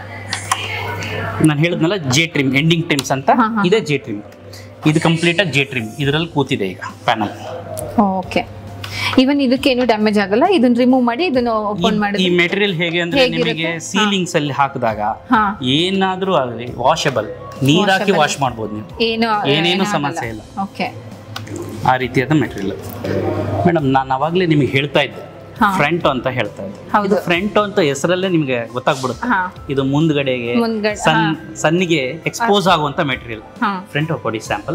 ನಾನು ಹೇಳಿದ್ನಲ್ಲ ಜೆ ಟ್ರಿಮ್ ಎಂಡಿಂಗ್ ಟ್ರಿಮ್ಸ್ ಅಂತ ಹಾ, ಹಾ. ಇದೇ ಜೆ ಟ್ರಿಮ್ ಇದು ಕಂಪ್ಲೀಟ್ ಆಗಿ ಜೆ ಟ್ರಿಮ್ ಇದರಲ್ಲಿ ಕೂತಿದೆ ಈಗ ಪ್ಯಾನಲ್ ಓಕೆ ಇವನ್ ಇದಕ್ಕೇನು ಡ್ಯಾಮೇಜ್ ಆಗಲ್ಲ ಇದನ್ನ ರಿಮೂವ್ ಮಾಡಿ ಇದನ್ನ ಓಪನ್ ಈ ಮಾಡಿದ್ರೆ ಮೆಟೀರಿಯಲ್ ಹೇಗೆ ಅಂದ್ರೆ ಹೇಗಿರುತ್ತೆ? ನಿಮಗೆ ಸೀಲಿಂಗ್ಸ್ ಅಲ್ಲಿ ಹಾಕಿದಾಗ ಹಾ ಏನಾದ್ರೂ ಆಗಲಿ ವಾಷಬಲ್ ನೀರ್ ಹಾಕಿ Washable. ವಾಶ್ ಮಾಡ್ಬೋದು ನೀವು ಏನು ಏನೇನು ಸಮಸ್ಯೆ ಇಲ್ಲ ಓಕೆ ಆ ರೀತಿಯಾದ ಮೆಟೀರಿಯಲ್ ಮೇಡಮ್ ನಾನು ಅವಾಗಲೇ ನಿಮಗೆ ಹೇಳ್ತಾ ಇದ್ದೆ ಹಾ. ಫ್ರಂಟ್ ಅಂತ ಹೇಳ್ತಾ ಇದ್ದೆ ಹೌದು. ಇದು ಫ್ರಂಟ್ ಅಂತ ಹೆಸರಲ್ಲೇ ನಿಮಗೆ ಗೊತ್ತಾಗ್ಬಿಡುತ್ತೆ ಹಾ ಇದು ಮುಂದ್ಗಡೆಗೆ ಮುಂದ್ಗಡೆ, ಸನ್ ಸನ್ನಿಗೆ ಎಕ್ಸ್ಪೋಸ್ ಆಗುವಂತ ಮೆಟೀರಿಯಲ್ ಹಾ ಫ್ರಂಟ್ ಕೊಡಿ ಸ್ಯಾಂಪಲ್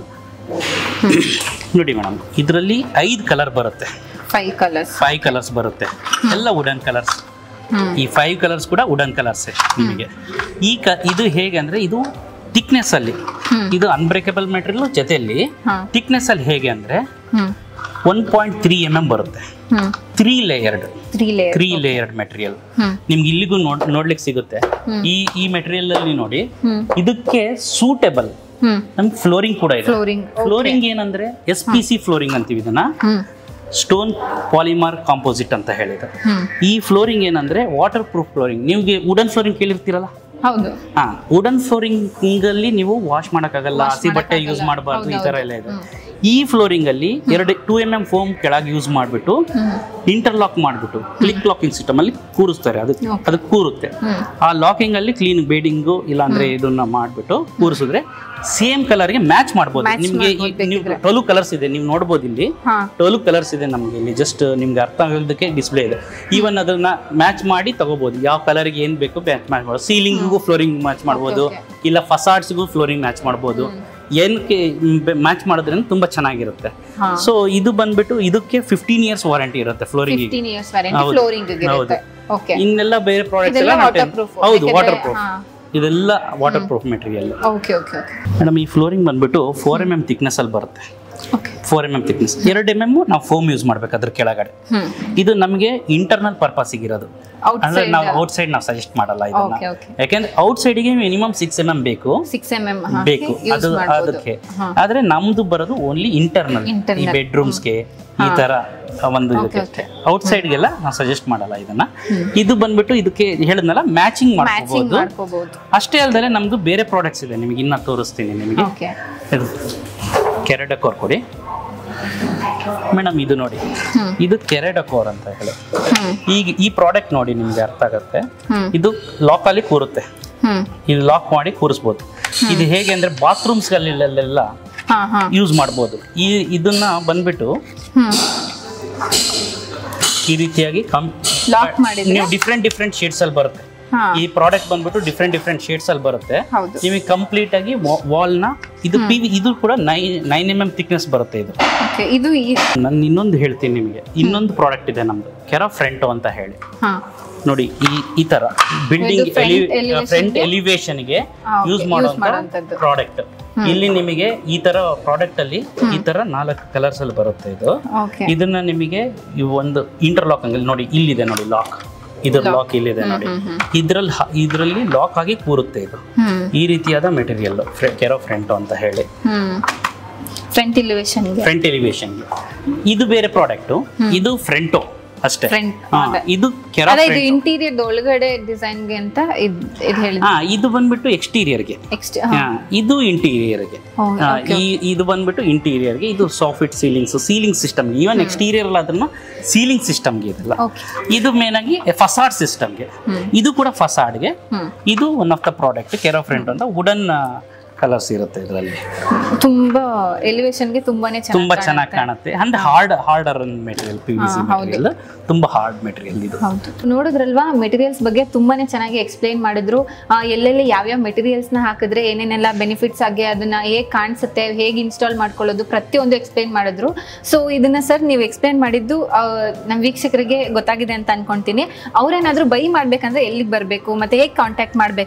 ನೋಡಿ ಮೇಡಮ್ ಇದರಲ್ಲಿ ಐದು ಕಲರ್ ಬರುತ್ತೆ ಫೈವ್ ಕಲರ್ಸ್ ಫೈವ್ ಕಲರ್ಸ್ ಬರುತ್ತೆ ಎಲ್ಲ ವುಡನ್ ಕಲರ್ಸ್ ಹ್ಮ್ ಈ ಫೈವ್ ಕಲರ್ಸ್ ಕೂಡ ವುಡನ್ ಕಲರ್ಸ್ ನಿಮಗೆ ಈ ಕ ಇದು ಹೇಗೆ ಅಂದ್ರೆ ಇದು ಥಿಕ್ನೆಸ್ ಅಲ್ಲಿ ಹ್ಮ್. ಇದು ಅನ್ಬ್ರೇಕಬಲ್ ಮೆಟೀರಿಯಲ್ ಜೊತೆಯಲ್ಲಿ ಹಾ ಥಿಕ್ನೆಸ್ ಅಲ್ಲಿ ಹೇಗೆ ಅಂದ್ರೆ hmm one point three m m ಬರುತ್ತೆ hmm three layered three layer three layered material hmm ನಿಮ್ಗೆ ಇಲ್ಲಿಗೂ ನೋಡ್ ನೋಡ್ಲಿಕ್ಕೆ ಸಿಗುತ್ತೆ ಹ್ಮ್. ಈ ಈ ಮೆಟೀರಿಯಲ್ ಅಲ್ಲಿ ನೋಡಿ ಹ್ಮ್ ಇದಕ್ಕೆ ಸೂಟೇಬಲ್ ಹ್ಮ್ ನಮ್ಗೆ ಫ್ಲೋರಿಂಗ್ ಕೂಡ ಇದೆ ಫ್ಲೋರಿಂಗ್ ಫ್ಲೋರಿಂಗ್ ಏನಂದ್ರೆ ಎಸ್ ಪಿ ಸಿ ಫ್ಲೋರಿಂಗ್ ಅಂತೀವಿ ಇದನ್ನ ಹ್ಮ್ ಸ್ಟೋನ್ ಪಾಲಿಮಾರ್ ಕಾಂಪೋಸಿಟ್ ಅಂತ ಹೇಳಿದೆ ಹ್ಮ್ ಈ ಫ್ಲೋರಿಂಗ್ ಏನಂದ್ರೆ ವಾಟರ್ ಪ್ರೂಫ್ ಫ್ಲೋರಿಂಗ್ ನಿಮಗೆ ವುಡನ್ ಫ್ಲೋರಿಂಗ್ ಕೇಳಿರ್ತೀರಲ್ಲ ಹೌದು ಹಾ ವುಡನ್ ಫ್ಲೋರಿಂಗ್ ಅಲ್ಲಿ ನೀವು ವಾಶ್ ಮಾಡಕ್ಕಾಗಲ್ಲ Wash ಹಸಿ ಬಟ್ಟೆ ಮಾಡಕ್ಕಾಗಲ್ಲ. ಯೂಸ್ ಮಾಡಬಾರ್ದು ಈ ಹೌದು, ತರ ಹೌದು. ಎಲ್ಲ ಇದೆ ಹ್ಮ್. ಈ ಫ್ಲೋರಿಂಗ್ ಅಲ್ಲಿ ಎರಡು ಟೂ ಎಮ್ ಎಂ ಫೋಮ್ ಕೆಳಗೆ ಯೂಸ್ ಮಾಡಿಬಿಟ್ಟು ಹ್ಮ್ ಇಂಟರ್ಲಾಕ್ ಮಾಡಿಬಿಟ್ಟು ಕ್ಲಿಕ್ ಲಾಕಿಂಗ್ ಸಿಸ್ಟಮ್ ಅಲ್ಲಿ ಕೂರಿಸ್ತಾರೆ ಅದಕ್ಕೆ Okay. ಅದಕ್ಕೆ ಕೂರುತ್ತೆ ಹ್ಮ್ ಆ ಲಾಕಿಂಗ್ ಅಲ್ಲಿ ಕ್ಲೀನ್ ಬೇಡಿಂಗು ಇಲ್ಲಾಂದ್ರೆ ಇದನ್ನ ಮಾಡ್ಬಿಟ್ಟು ಕೂರಿಸಿದ್ರೆ ಸೇಮ್ ಕಲರ್ಗೆ ಮ್ಯಾಚ್ ಮಾಡ್ಬೋದು Match ನಿಮ್ಗೆ ಮಾಡ್ಬೋದು ನೀವು ಬೇಕಿದ್ರೆ. ಟ್ವೆಲ್ ಕಲರ್ಸ್ ಇದೆ ನೀವು ನೋಡ್ಬೋದು ಇಲ್ಲಿ ಹಾ ಟ್ವೆಲ್ ಕಲರ್ಸ್ ಇದೆ ನಮ್ಗೆ ಇಲ್ಲಿ ಜಸ್ಟ್ ನಿಮ್ಗೆ ಅರ್ಥ ಆಗೋದಕ್ಕೆ ಡಿಸ್ಪ್ಲೇ ಇದೆ ಈವನ್ ಅದನ್ನ ಮ್ಯಾಚ್ ಮಾಡಿ ತಗೋಬಹುದು ಯಾವ ಕಲರ್ಗೆ ಏನ್ ಬೇಕು ಮ್ಯಾಚ್ ಮಾಡ್ಬೋದು ಸೀಲಿಂಗಿಗೂ ಫ್ಲೋರಿಂಗ್ ಮ್ಯಾಚ್ ಮಾಡ್ಬೋದು okay. ಇಲ್ಲ ಫಸಾಡ್ಸ್ಗೂ ಫ್ಲೋರಿಂಗ್ ಮ್ಯಾಚ್ ಮಾಡ್ಬೋದು ಏನಕ್ಕೆ ಮ್ಯಾಚ್ ಮಾಡೋದ್ರಿಂದ ತುಂಬಾ ಚೆನ್ನಾಗಿರುತ್ತೆ ಹಾ ಸೊ ಇದು ಬಂದ್ಬಿಟ್ಟು ಇದಕ್ಕೆ ಫಿಫ್ಟೀನ್ ಇಯರ್ಸ್ ವಾರಂಟಿ ಇರುತ್ತೆ ಫ್ಲೋರಿಂಗ್ ಫಿಫ್ಟೀನ್ ಇಯರ್ಸ್ ವ್ಯಾರಂಟಿ ಹೌದು. ಫ್ಲೋರಿಂಗ್ ಇರುತ್ತೆ ಓಕೆ ಇನ್ನೆಲ್ಲ ಬೇರೆ ಪ್ರಾಡಕ್ಟ್ಸ್ ಇದೆಲ್ಲ ಎಲ್ಲ ನಾವು waterproof. ಹೌದು ಯಾಕೆಂದ್ರೆ- ವಾಟರ್ ಪ್ರೂಫ್ ಹಾ. ಇದೆಲ್ಲ waterproof material okay okay okay madam ಈ ಫ್ಲೋರಿಂಗ್ ಬಂದ್ಬಿಟ್ಟು ಫೋರ್ ಎಮ್ ಎಮ್ ಥಿಕ್ನೆಸ್ ಅಲ್ಲಿ ಬರುತ್ತೆ okay four m m thickness ಎರಡು ಎಮ್ ಎಮ್ ನಾವು ಫೋಮ್ ಯೂಸ್ ಮಾಡ್ಬೇಕು ಅದ್ರ ಕೆಳಗಡೆ ಹ್ಮ್ ಇದು ನಮಗೆ ಇಂಟರ್ನಲ್ ಪರ್ಪಸ್ ಇರೋದು ಅಂದ್ರೆ ಔಟ್ಸೈಡ್ ನಾವು ಔಟ್ ಸೈಡ್ ನಾವು ಸಜೆಸ್ಟ್ ಮಾಡಲ್ಲ ಇದನ್ನ ಓಕೆ ಓಕೆ ಯಾಕೆಂದ್ರೆ ಔಟ್ ಸೈಡ್ಗೆ ಮಿನಿಮಮ್ ಸಿಕ್ಸ್ ಎಮ್ ಎಮ್ ಬೇಕು ಸಿಕ್ಸ್ ಎಮ್ ಎಮ್ ಬೇಕು ಅದು ಅದಕ್ಕೆ ಹಾ. ಆದ್ರೆ ನಮ್ದು ಬರೋದು ಓನ್ಲಿ ಇಂಟರ್ನಲ್ ಈ Internal. ಬೆಡ್ರೂಮ್ಸ್ಗೆ ಈ ತರ ಒಂದು Okay, ಇದಕ್ಕೆ ಔಟ್ ಸೈಡ್ಗೆಲ್ಲ ನಾವು ಸಜೆಸ್ಟ್ ಮಾಡಲ್ಲ ಇದನ್ನ ಇದು ಬಂದ್ಬಿಟ್ಟು ಇದಕ್ಕೆ ಹೇಳಿದ್ನಲ್ಲ ಮ್ಯಾಚಿಂಗ್ ಮ್ಯಾಚಿಂಗ್ ಮಾಡ್ಕೋಬಹುದು ಮಾಡ್ಕೋಬಹುದು ಅಷ್ಟೇ ಅಲ್ಲದೆ ನಮ್ದು ಬೇರೆ ಪ್ರಾಡಕ್ಟ್ಸ್ ಇದೆ ನಿಮಗೆ ಇನ್ನ ತೋರಿಸ್ತೀನಿ ನಿಮಗೆ ಓಕೆ ಇದು ಕೆರೆಡಕೋರ್ ಕೊಡಿ ಮೇಡಮ್ ಇದು ನೋಡಿ ಹ್ಮ್ ಇದು ಕೆರೆಡಕೋರ್ ಅಂತ ಹೇಳಿ ಹ್ಮ್ ಈಗ ಈ ಪ್ರಾಡಕ್ಟ್ ನೋಡಿ ನಿಮ್ಗೆ ಅರ್ಥ ಆಗುತ್ತೆ ಹ್ಮ್ ಇದು ಲಾಕ್ ಅಲ್ಲಿ ಕೂರುತ್ತೆ ಹ್ಮ್ ಇದು ಲಾಕ್ ಮಾಡಿ ಕೂರಿಸ್ಬೋದು ಇದು ಹೇಗೆ ಅಂದ್ರೆ ಬಾತ್ರೂಮ್ಸ್ ಗಳಲ್ಲೆಲ್ಲ ಹಾ ಹಾ ಯೂಸ್ ಮಾಡ್ಬೋದು ಈ ಇದನ್ನ ಬಂದ್ಬಿಟ್ಟು ಹ್ಮ್ ಈ ರೀತಿಯಾಗಿ ಕಂ ಲಾಕ್ ಮಾಡಿದ್ರೆ ನೀವು ಡಿಫ್ರೆಂಟ್ ಡಿಫ್ರೆಂಟ್ ಶೇಡ್ಸ್ ಅಲ್ಲಿ ಬರುತ್ತೆ ಹಾ ಈ ಪ್ರಾಡಕ್ಟ್ ಬಂದ್ಬಿಟ್ಟು ಡಿಫ್ರೆಂಟ್ ಡಿಫ್ರೆಂಟ್ ಶೇಡ್ಸ್ ಅಲ್ಲಿ ಬರುತ್ತೆ ಹೌದು ನಿಮಗೆ ಕಂಪ್ಲೀಟ್ ಆಗಿ ವಾಲ್ ನ ಇದು ಪಿ ಇದು ಕೂಡ nine nine m m thickness ಬರುತ್ತೆ ಇದು ಓಕೆ ಇದು ಈ- ನಾನು ಇನ್ನೊಂದು ಹೇಳ್ತೀನಿ ನಿಮಗೆ ಇನ್ನೊಂದು ಪ್ರಾಡಕ್ಟ್ ಇದೆ ನಮ್ದು ಕೆರಾ ಫ್ರಂಟೋ ಅಂತ ಹೇಳಿ ಹಾ ನೋಡಿ ಈ ಈ ತರ ಬಿಲ್ಡಿಂಗ್ ಇದು front elevation ಫ್ರಂಟ್ ಗೆ? ಎಲಿವೇಶನ್ಗೆ ಹಾ, okay. ಯೂಸ್ Use ಮಾಡುವಂತ ಮಾಡೋಂಥದ್ದು. ಪ್ರಾಡಕ್ಟ್ ಇಲ್ಲಿ ನಿಮಗೆ ಈ ತರ ಪ್ರಾಡಕ್ಟ್ ಅಲ್ಲಿ ಈ ತರ ನಾಲ್ಕು ಕಲರ್ಸ್ ಅಲ್ಲಿ ಬರುತ್ತೆ ಇದು ಓಕೆ ಇದನ್ನ ನಿಮಗೆ ಈ ಒಂದು ಇಂಟರ್ಲಾಕ್ ಅಂಗಲ್ ನೋಡಿ ಇಲ್ಲಿದೆ ನೋಡಿ ಲಾಕ್ ಇದ್ರ ಲಾಕ್ ಇಲ್ಲಿದೆ ನೋಡಿ ಹ್ಮ್ ಹ್ಮ್ ಇದ್ರಲ್ಲಿ ಹ- ಇದ್ರಲ್ಲಿ ಲಾಕ್ ಆಗಿ ಕೂರುತ್ತೆ ಇದು ಹ್ಮ್ ಈ ರೀತಿಯಾದ ಮೆಟೀರಿಯಲ್ ಕೆರೋ ಫ್ರಂಟೋ ಅಂತ ಹೇಳಿ ಹ್ಮ್ ಫ್ರಂಟ್ ಇಲಿವೇಶನ್ಗೆ ಫ್ರಂಟ್ ಎಲಿವೇಶನ್ಗೆ ಇದು ಬೇರೆ ಪ್ರಾಡಕ್ಟು ಇದು ಫ್ರಂಟೋ ಅಷ್ಟೇ ಫ್ರಂಟ್ ಹಾ, ಇದು ಕೆರಾ ಅದೇ ಇದು ಇಂಟೀರಿಯರ್ ಒಳಗಡೆ ಡಿಸೈನ್ಗೆ ಅಂತ ಇದ್ ಇದು ಹೇಳಿದ್ ಹಾ ಇದು ಬಂದ್ಬಿಟ್ಟು ಎಕ್ಸ್ಟೀರಿಯರ್ಗೆ ನೆಕ್ಸ್ಟ್ ಇದು ಇಂಟೀರಿಯರ್ಗೆ ಈ ಇದು ಬಂದ್ಬಿಟ್ಟು ಇಂಟೀರಿಯರ್ಗೆ ಇದು soft ceilings ceiling system even exterior ಅದನ್ನ ಸೀಲಿಂಗ್ ಸಿಸ್ಟಮ್ಗೆ ಇದೆಲ್ಲ ಓಕೆ ಇದು ಮೇನ್ ಆಗಿ ಫಸಾಡ್ ಸಿಸ್ಟಮ್ಗೆ ಇದು ಕೂಡ ಫಸಾಡ್ಗೆ ಹ್ಮ್ ಇದು ಒನ್ ಆಫ್ ದ ಪ್ರಾಡಕ್ಟ್ ಕೆರೋ ಫ್ರಂಟ್ ಅಂತ ವುಡನ್ ಕಲರ್ಸ್ ಇರುತ್ತೆ ಇದರಲ್ಲಿ ತುಂಬಾ ಎಲಿವೇಶನ್ಗೆ ತುಂಬಾನೇ ತುಂಬಾ ಚೆನ್ನಾಗಿ ಚೆನ್ನಾಗಿ ಕಾಣುತ್ತೆ ಅಂದ್ರೆ hard harder material P V C material ತುಂಬಾ ಹಾರ್ಡ್ ಮೆಟೀರಿಯಲ್ ಇದು ಹೌದು ನೋಡಿದ್ರಲ್ವಾ ಮೆಟೀರಿಯಲ್ಸ್ ಬಗ್ಗೆ ತುಂಬಾನೇ ಚೆನ್ನಾಗಿ ಎಕ್ಸ್ಪ್ಲೈನ್ ಮಾಡಿದ್ರು ಆ, ಎಲ್ಲೆಲ್ಲಿ ಯಾವ್ಯಾವ ಮೆಟೀರಿಯಲ್ಸ್ ನ ಹಾಕಿದ್ರೆ ಏನೇನೆಲ್ಲ ಬೆನಿಫಿಟ್ಸ್ ಆಗಿ ಅದನ್ನ ಹೇಗೆ ಕಾಣಿಸುತ್ತೆ ಹೇಗೆ ಇನ್ಸ್ಟಾಲ್ ಮಾಡ್ಕೊಳ್ಳೋದು ಪ್ರತಿಯೊಂದು ಎಕ್ಸ್ಪ್ಲೈನ್ ಮಾಡಿದ್ರು ಸೊ ಇದನ್ನ ಸರ್ ನೀವು ಎಕ್ಸ್ಪ್ಲೈನ್ ಮಾಡಿದ್ದು ಆ, ನಮ್ಮ ವೀಕ್ಷಕರಿಗೆ ಗೊತ್ತಾಗಿದೆ ಅಂತ ಅನ್ಕೊಂತೀನಿ ಅವ್ರೇನಾದ್ರೂ ಬೈ ಮಾಡ್ಬೇಕಂದ್ರೆ ಎಲ್ಲಿಗೆ ಬರಬೇಕು ಮತ್ತೆ ಹೇಗೆ ಕಾಂಟ್ಯಾಕ್ಟ್ ಮಾಡಬೇಕು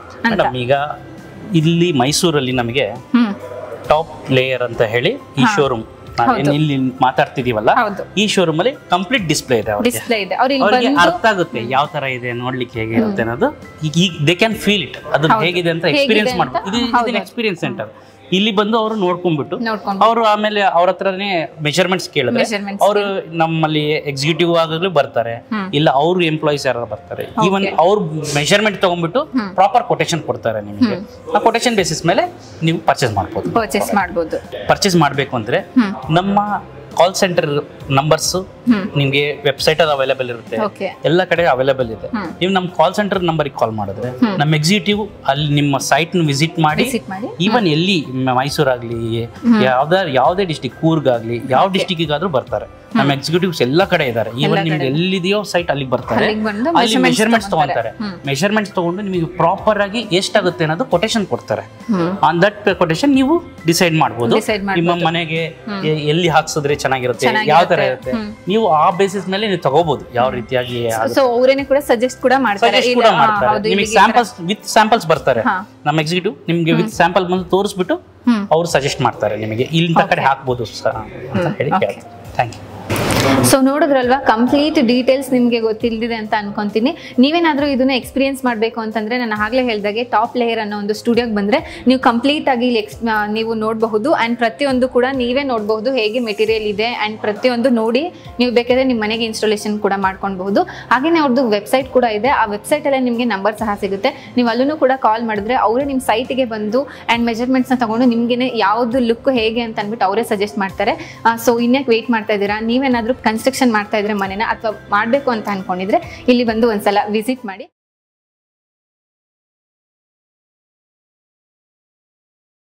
ಅಂತ ಮೇಡಮ್ ಈಗ ಇಲ್ಲಿ ಮೈಸೂರಲ್ಲಿ ನಮಗೆ ಹ್ಮ್ ಟಾಪ್ ಲೇಯರ್ ಅಂತ ಹೇಳಿ ಈ ಶೋರೂಮ್ ಹೌದು. ಇಲ್ಲಿ ಮಾತಾಡ್ತಿದೀವಲ್ಲ ಹೌದು ಈ ಶೋರೂಮ್ ಅಲ್ಲಿ ಕಂಪ್ಲೀಟ್ ಡಿಸ್ಪ್ಲೇ ಇದೆ ಅವ್ರಿಗೆ ಡಿಸ್ಪ್ಲೇ ಇದೆ ಅವ್ರು ಇಲ್ಲಿ ಅವ್ರಿಗೆ ಬಂದು ಅರ್ಥ ಆಗುತ್ತೆ ಯಾವ ತರ ಇದೆ ನೋಡ್ಲಿಕ್ಕೆ ಹೇಗೆ ಇರುತ್ತೆ ಅನ್ನೋದು ಈಗ ದೇ ಕ್ಯಾನ್ ಫೀಲ್ ಇಟ್ ಅದು ಹೌದು. ಹೇಗಿದೆ ಅಂತ ಹೇಗಿದೆ ಎಕ್ಸ್ಪೀರಿಯನ್ಸ್ ಅಂತ? ಮಾಡ್ಬೋದು ಇದು ಹೌದು. ಇದನ್ನ ಎಕ್ಸ್ಪೀರಿಯನ್ಸ್ ಸೆಂಟರ್ ಇಲ್ಲಿ ಬಂದು ಅವರು ನೋಡ್ಕೊಂಡ್ಬಿಟ್ಟು ನೋಡ್ಕೊಂಡು ಅವರು ಆಮೇಲೆ ಅವ್ರ ಹತ್ರನೇ ಮೆಜರ್ಮೆಂಟ್ಸ್ ಕೇಳಿದ್ರೆ Measurements ಅವರು ನಮ್ಮಲ್ಲಿ ಎಕ್ಸಿಕ್ಯೂಟಿವ್ ಆಗಲು ಬರ್ತಾರೆ ಹ್ಮ್. ಇಲ್ಲ ಅವ್ರ ಎಂಪ್ಲಾಯೀಸ್ ಯಾರು ಬರ್ತಾರೆ ಈವನ್ ಅವ್ರ ಮೆಜರ್ಮೆಂಟ್ ತಗೊಂಡ್ಬಿಟ್ಟು ಪ್ರಾಪರ್ ಕೊಟೇಶನ್ ಕೊಡ್ತಾರೆ ನಿಮಗೆ ಆ ಕೊಟೇಶನ್ ಬೇಸಿಸ್ ಮೇಲೆ ನೀವು ಪರ್ಚೇಸ್ ಮಾಡ್ಬೋದು ಪರ್ಚೇಸ್ ಮಾಡ್ಬೋದು ಪರ್ಚೇಸ್ ಮಾಡಬೇಕು ಅಂದ್ರೆ ಹ್ಮ್. ನಮ್ಮ ಕಾಲ್ ಸೆಂಟರ್ ನಂಬರ್ಸ್ ಹ್ಮ್. ನಿಮಗೆ ವೆಬ್ಸೈಟ್ ಅಲ್ಲಿ ಅವೈಲೇಬಲ್ ಇರುತ್ತೆ ಓಕೆ ಎಲ್ಲ ಕಡೆ ಅವೈಲೇಬಲ್ ಇದೆ ಹ್ಮ್. ನೀವು ನಮ್ಮ ಕಾಲ್ ಸೆಂಟರ್ ನಂಬರ್ಗೆ ಕಾಲ್ ಮಾಡಿದ್ರೆ ನಮ್ಮ ಎಕ್ಸಿಕ್ಯೂಟಿವ್ ಅಲ್ಲಿ ನಿಮ್ಮ ಸೈಟ್ ವಿಸಿಟ್ ಮಾಡಿ ವಿಸಿಟ್ ಮಾಡಿ ಈವನ್ ಎಲ್ಲಿ ಮೈಸೂರಾಗ್ಲಿ ಯಾವ್ದಾರ ಯಾವುದೇ ಡಿಸ್ಟಿಕ್ ಕೂರ್ಗಾಗ್ಲಿ ಯಾವ ಡಿಸ್ಟಿಕ್ಗಾದ್ರೂ ಬರ್ತಾರೆ ನಮ್ಮ ಎಕ್ಸಿಕ್ಯೂಟಿವ್ಸ್ ಎಲ್ಲ ಕಡೆ ಇದ್ದಾರೆ ಈವನ್ ನಿಮ್ಗೆ ಎಲ್ಲಿದೆಯೋ ಸೈಟ್ ಅಲ್ಲಿಗೆ ಬರ್ತಾರೆ ಅಲ್ಲಿಗೆ ಬಂದು ಅಲ್ಲಿ measurements ಮೆಷರ್ಮೆಂಟ್ಸ್ ತಗೊಂತಾರೆ. ತಗೊಂತಾರೆ ಮೆಷರ್ಮೆಂಟ್ಸ್ ತಗೊಂಡು ನಿಮಗೆ ಪ್ರಾಪರ್ ಆಗಿ ಎಷ್ಟಾಗುತ್ತೆ ಅನ್ನೋದು ಕೊಟೇಶನ್ ಕೊಡ್ತಾರೆ ಹ್ಮ್ ಆನ್ ದಟ್ ಕೊಟೇಶನ್ ನೀವು ಡಿಸೈಡ್ ಮಾಡ್ಬೋದು Decide ಮಾಡ್ಬೋದು. ನಿಮ್ಮ ಮನೆಗೆ ಎ- ಎಲ್ಲಿ ಹಾಕ್ಸಿದ್ರೆ ಚೆನ್ನಾಗಿರುತ್ತೆ ಯಾವ ತರ ಇರುತ್ತೆ ನೀವು ಆ ಬೇಸಿಸ್ ಮೇಲೆ ನೀವು ತಗೋಬಹುದು ಯಾವ ರೀತಿಯಾಗಿ ಸೊ ಅವರೇನೆ ಕೂಡ ಸಜೆಸ್ಟ್ ಕೂಡ ಮಾಡ್ತಾರೆ ಸಜೆಸ್ಟ್ ಇಲ್ಲ, ಕೂಡ ಹಾ, ಮಾಡ್ತಾರೆ ಹೌದು, ನಿಮಗೆ ಇಲ್ಲಿಗೆ ಈ ತರ- ಸ್ಯಾಂಪಲ್ಸ್ ವಿತ್ ಸ್ಯಾಂಪಲ್ಸ್ ಬರ್ತಾರೆ ಹಾ. ನಮ್ಮ ಎಕ್ಸಿಕ್ಯೂಟಿವ್ ನಿಮ್ಗೆ ವಿತ್ ಸ್ಯಾಂಪಲ್ ಬಂದು ತೋರಿಸ್ಬಿಟ್ಟು ಹ್ಮ್. ಅವ್ರು ಸಜೆಸ್ಟ್ ಮಾಡ್ತಾರೆ ನಿಮಗೆ ಇಂಥ ಕಡೆ ಹಾಕ್ಬೋದು ಸ- ಅಂತ ಹೇಳಿ Okay. ಥ್ಯಾಂಕ್ ಯು ಸೊ ನೋಡಿದ್ರಲ್ವಾ ಕಂಪ್ಲೀಟ್ ಡೀಟೇಲ್ಸ್ ನಿಮಗೆ ಗೊತ್ತಿಲ್ಲದಿದೆ ಅಂತ ಅನ್ಕೊಂತೀನಿ ನೀವೇನಾದರೂ ಇದನ್ನ ಎಕ್ಸ್ಪೀರಿಯನ್ಸ್ ಮಾಡಬೇಕು ಅಂತಂದ್ರೆ ನಾನು ಆಗಲೇ ಹೇಳಿದಾಗೆ ಟಾಪ್ ಲೇಯರ್ ಅನ್ನೋ ಒಂದು ಸ್ಟುಡಿಯೋಗೆ ಬಂದರೆ ನೀವು ಕಂಪ್ಲೀಟ್ ಆಗಿ ಇಲ್ಲಿ ಎಕ್ಸ್ ಆ, ನೀವು ನೋಡಬಹುದು ಆ್ಯಂಡ್ ಪ್ರತಿಯೊಂದು ಕೂಡ ನೀವೇ ನೋಡಬಹುದು ಹೇಗೆ ಮೆಟೀರಿಯಲ್ ಇದೆ ಆ್ಯಂಡ್ ಪ್ರತಿಯೊಂದು ನೋಡಿ ನೀವು ಬೇಕಾದ್ರೆ ನಿಮ್ಮ ಮನೆಗೆ ಇನ್ಸ್ಟಾಲೇಷನ್ ಕೂಡ ಮಾಡ್ಕೊಳ್ಬಹುದು ಹಾಗೆಯೇ ಅವ್ರದ್ದು ವೆಬ್ಸೈಟ್ ಕೂಡ ಇದೆ ಆ ವೆಬ್ಸೈಟಲ್ಲೇ ನಿಮಗೆ ನಂಬರ್ ಸಹ ಸಿಗುತ್ತೆ ನೀವು ಅಲ್ಲೂ ಕೂಡ ಕಾಲ್ ಮಾಡಿದ್ರೆ ಅವರೇ ನಿಮ್ಮ ಸೈಟಿಗೆ ಬಂದು ಆ್ಯಂಡ್ ಮೆಜರ್ಮೆಂಟ್ಸ್ನ ತಗೊಂಡು ನಿಮ್ಗೆ ಯಾವುದು ಲುಕ್ ಹೇಗೆ ಅಂತ ಅಂದ್ಬಿಟ್ಟು ಅವರೇ ಸಜೆಸ್ಟ್ ಮಾಡ್ತಾರೆ ಸೊ ಇನ್ಯಾಕೆ ವೆಯ್ಟ್ ಮಾಡ್ತಾ ಇದ್ದೀರಾ ನೀವೇನಾದರೂ ಕನ್ಸ್ಟ್ರಕ್ಷನ್ ಮಾಡ್ತಾ ಇದ್ರೆ ಮನೆನ ಅಥವಾ ಮಾಡಬೇಕು ಅಂತ ಅನ್ಕೊಂಡಿದ್ರೆ ಇಲ್ಲಿ ಬಂದು ಒಂದ್ಸಲ ವಿಸಿಟ್ ಮಾಡಿ